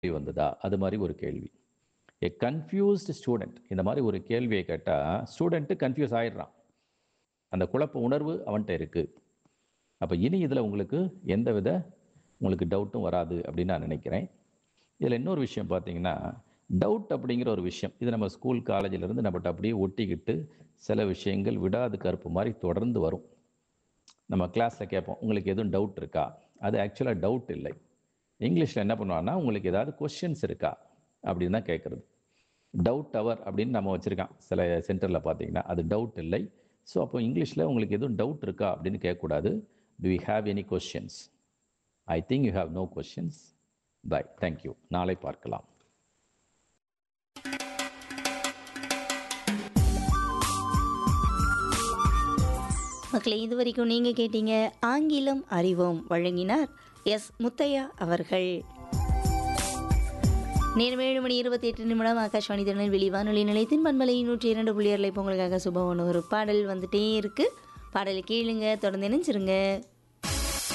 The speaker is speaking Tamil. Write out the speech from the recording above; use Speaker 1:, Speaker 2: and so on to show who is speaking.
Speaker 1: கேள்வி வந்ததா அது மாதிரி ஒரு கேள்வி எ கன்ஃபியூஸ்டு ஸ்டூடெண்ட் இந்த மாதிரி ஒரு கேள்வியை கேட்டால் ஸ்டூடெண்ட்டு கன்ஃபியூஸ் ஆயிடுறான் அந்த குழப்ப உணர்வு அவன்கிட்ட இருக்குது அப்போ இனி இதில் உங்களுக்கு எந்த வித உங்களுக்கு டவுட்டும் வராது அப்படின்னு நான் நினைக்கிறேன் இதில் இன்னொரு விஷயம் பார்த்தீங்கன்னா டவுட் அப்படிங்கிற ஒரு விஷயம் இது நம்ம ஸ்கூல் காலேஜிலேருந்து நம்மகிட்ட அப்படியே ஒட்டிக்கிட்டு சில விஷயங்கள் விடாது கருப்பு மாதிரி தொடர்ந்து வரும் நம்ம கிளாஸில் கேட்போம் உங்களுக்கு எதுவும் டவுட் இருக்கா அது ஆக்சுவலாக டவுட் இல்லை இங்கிலீஷில் என்ன பண்ணுவாங்கன்னா உங்களுக்கு ஏதாவது கொஷின்ஸ் இருக்கா அப்படின்னு தான் கேட்குறது டவுட் அவர் அப்படின்னு நம்ம வச்சுருக்கான் சில சென்டரில் பார்த்தீங்கன்னா அது டவுட் இல்லை ஸோ அப்போ இங்கிலீஷில் உங்களுக்கு எதுவும் டவுட் இருக்கா அப்படின்னு கேட்கக்கூடாது do you have any questions I think you have no questions bye thank you நாளை பார்க்கலாம்
Speaker 2: மக்களே இது வரைக்கும் நீங்கள் கேட்டீங்க ஆங்கிலம் அறிவோம் வழங்கினார் எஸ் முத்தையா அவர்கள் நேரம் ஏழு மணி இருபத்தி எட்டு நிமிடம் ஆகாஷ்வாணி திருநெல்வேலி வானொலி நிலையத்தின் பண்பலை நூற்றி இரண்டு புள்ளி ஏழில் இப்போ உங்களுக்காக சுபமான ஒரு பாடல் வந்துட்டே இருக்கு பாடலை கேளுங்க தொடர்ந்து நினைச்சிருங்க